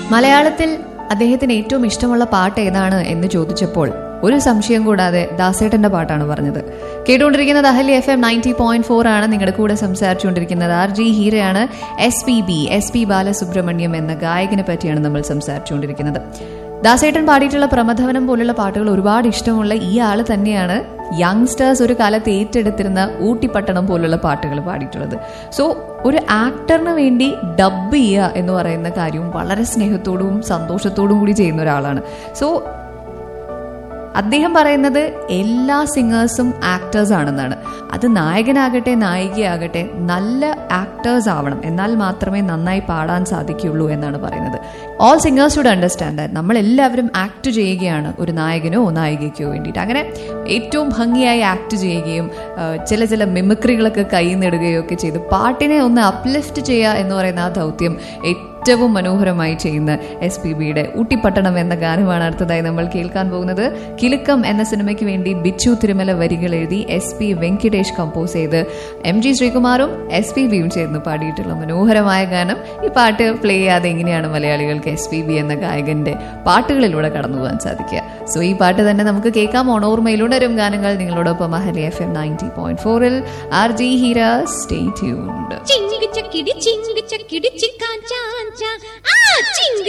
മലയാളത്തിൽ അദ്ദേഹത്തിന് ഏറ്റവും ഇഷ്ടമുള്ള പാട്ട് ഏതാണ് എന്ന് ചോദിച്ചപ്പോൾ ഒരു സംശയം കൂടാതെ ദാസേട്ടന്റെ പാട്ടാണ് പറഞ്ഞത് കേട്ടുകൊണ്ടിരിക്കുന്നത് Ahalya F M ninety point four ആണ് നിങ്ങളുടെ കൂടെ സംസാരിച്ചുകൊണ്ടിരിക്കുന്നത് ആർ ജി ഹീരയാണ് S P B S P Balasubrahmanyam എന്ന ഗായകനെ പറ്റിയാണ് നമ്മൾ സംസാരിച്ചുകൊണ്ടിരിക്കുന്നത് ദാസേട്ടൻ പാടിയിട്ടുള്ള പ്രമഥവനം പോലുള്ള പാട്ടുകൾ ഒരുപാട് ഇഷ്ടമുള്ള ഈ ആള് തന്നെയാണ് യങ്സ്റ്റേഴ്സ് ഒരു കാലത്ത് ഏറ്റെടുത്തിരുന്ന ഊട്ടിപ്പട്ടണം പോലുള്ള പാട്ടുകൾ പാടിയിട്ടുള്ളത് സോ ഒരു ആക്ടറിന് വേണ്ടി ഡബ് ചെയ്യുക എന്ന് പറയുന്ന കാര്യവും വളരെ സ്നേഹത്തോടും സന്തോഷത്തോടും കൂടി ചെയ്യുന്ന ഒരാളാണ് സോ അദ്ദേഹം പറയുന്നത് എല്ലാ സിംഗേഴ്സും ആക്ടേഴ്സ് ആണെന്നാണ് അത് നായകനാകട്ടെ നായികയാകട്ടെ നല്ല ആക്ടേഴ്സ് ആവണം എന്നാൽ മാത്രമേ നന്നായി പാടാൻ സാധിക്കുകയുള്ളൂ എന്നാണ് പറയുന്നത് all singers should understand that നമ്മൾ എല്ലാവരും ആക്ട് ചെയ്യുകയാണ് ഒരു നായകനോ നായികയ്ക്കോ വേണ്ടിയിട്ട് അങ്ങനെ ഏറ്റവും ഭംഗിയായി ആക്ട് ചെയ്യുകയും ആ, ചില ചില മിമിക്രികളൊക്കെ കൈ നേടുകയോ ഒക്കെ ചെയ്ത് പാട്ടിനെ ഒന്ന് അപ്ലിഫ്റ്റ് ചെയ്യുക എന്ന് പറയുന്ന ആ ദൗത്യം ഏറ്റവും മനോഹരമായി ചെയ്യുന്ന എസ് പി ബിയുടെ ഊട്ടിപ്പട്ടണം എന്ന ഗാനമാണ് അടുത്തതായി നമ്മൾ കേൾക്കാൻ പോകുന്നത് കിലുക്കം എന്ന സിനിമയ്ക്ക് വേണ്ടി ബിച്ചു തിരുമല വരികൾ എഴുതി എസ് പി വെങ്കിടേഷ് കമ്പോസ് ചെയ്ത് എം ജി ശ്രീകുമാറും എസ് പി ബിയും ചേർന്ന് പാടിയിട്ടുള്ള മനോഹരമായ ഗാനം ഈ പാട്ട് പ്ലേ ചെയ്യാതെ എങ്ങനെയാണ് മലയാളികൾക്ക് എസ് പി ബി എന്ന ഗായകന്റെ പാട്ടുകളിലൂടെ കടന്നു പോകാൻ സാധിക്കുക സോ ഈ പാട്ട് തന്നെ നമുക്ക് കേൾക്കാം ഓണോർമയിലുണരും ഗാനങ്ങൾ നിങ്ങളോടൊപ്പം Ahalya F M ninety point ഫോറിൽ R G Heera stay tuned ചിങ്ക് ചക്കിടി ചിങ്ക് ചക്കിടി ചിക്കാ ചാഞ്ചാ ആ ചിങ്ക്